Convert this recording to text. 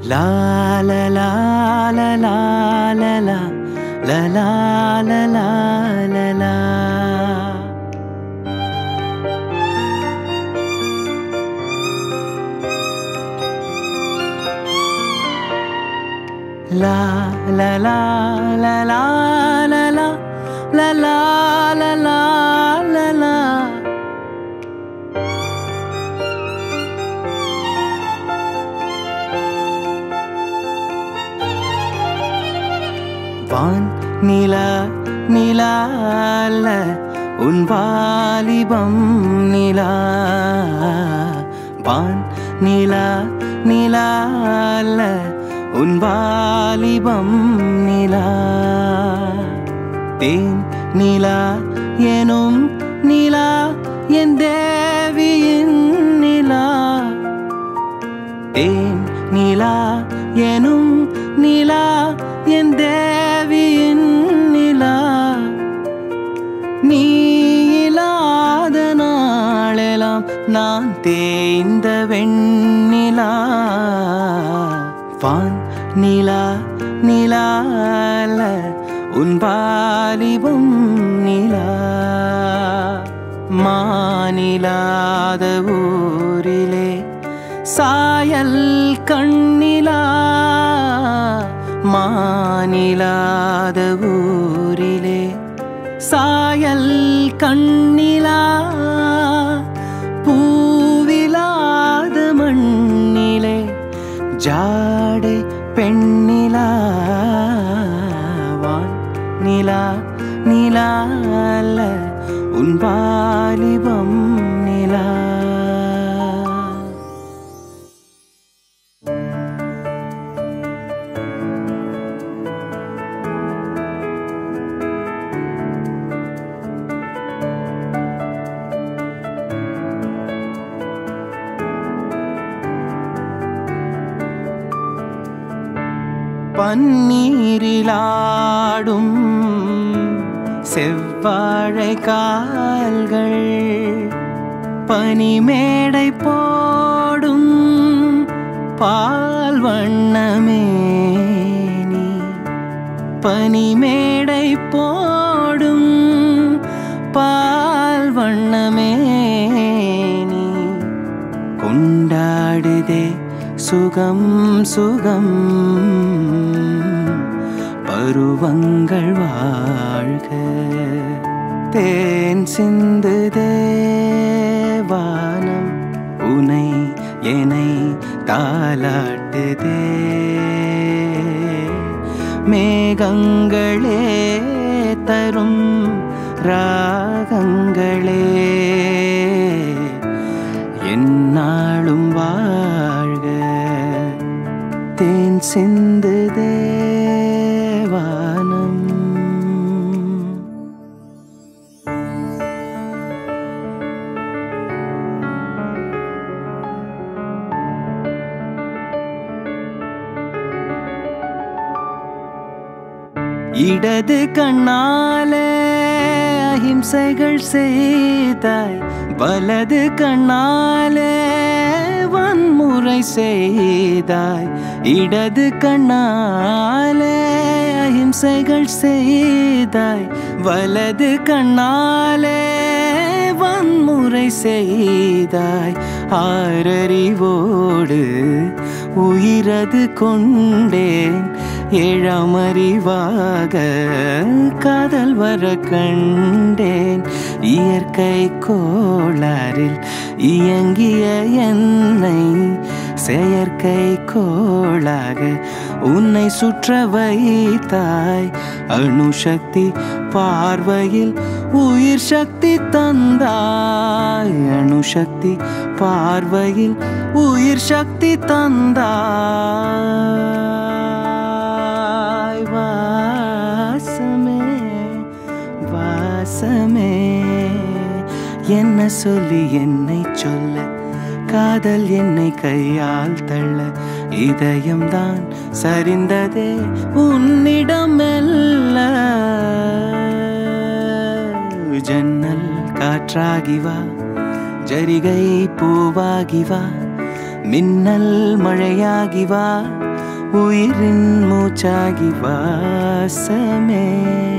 லா லா லா லா லா லா லா லா லா லா லா லா லா La la la la la la la la la la la la la வான் நிலா நிலா அல்ல உன் வாலிபம் நிலா வான் நிலா நிலா அல்ல உன் வாலிபம் நிலா தேன் நிலா எனும் நிலா என் தேவியின் நிலா தேன் நிலா எனும் நிலா என் தேவியின் நிலா நீ இல்லாத நாளெல்லாம் நான் தேய்ந்த வெண்ணிலா வான் நிலா நிலா அல்ல உன் வாலிபம் நிலா மானிலாத ஊரிலே சாயல் கண்ணிலா மானிலாத ஊரிலே சாயல் கண்ணிலா பூவிலாத மண்ணிலே ஜாடை பெண்ணிலா வான் நிலா நிலா அல்ல உன் வாலிபம் நிலா பன்னீரிலாடும் செவ்வாழை கால்கள் பனிமேடை போடும் பால் வண்ணமே நீ பனிமேடை போடும் பால் வண்ணமே நீ கொண்டாடுதே சுகம் சுகம் பருவங்கள் வாழ்க தேன் சிந்து தேவானம் உனை என்னை தாலாட்டுதே மேகங்களே தரும் ராகங்களே என்னாலும் வாழ்க தேன் சிந்து தேவானம் இடது கண்ணாலே அஹிம்சைகள் செய்தாய் வலது கண்ணாலே வன்முறை செய்தாய் இடது கண்ணாலே அஹிம்சைகள் செய்தாய் வலது கண்ணாலே வன்முறை செய்தாய் ஆறறிவோடு உயிரது கொண்டேன் ஏழாமறிவாக காதல் வர கண்டேன் இயற்கை கோளாறில் இயங்கிய என்னை செயற்கை கோளாக உன்னை சுற்ற வைத்தாய் அணுசக்தி பார்வையில் உயிர் சக்தி தந்தாய் அணுசக்தி பார்வையில் உயிர் சக்தி தந்தாய் வாசமே வாசமே என்ன சொல்லி என்னை சொல்ல காதல் என்னை கையால் தள்ள இதயம்தான் சரிந்ததே உன்னிடம் மெல்ல ஜன்னல் காற்றாகி வா ஜரிகை பூவாகி வா மின்னல் மழையாகி வா உயிரின் மூச்சாகி வாசமே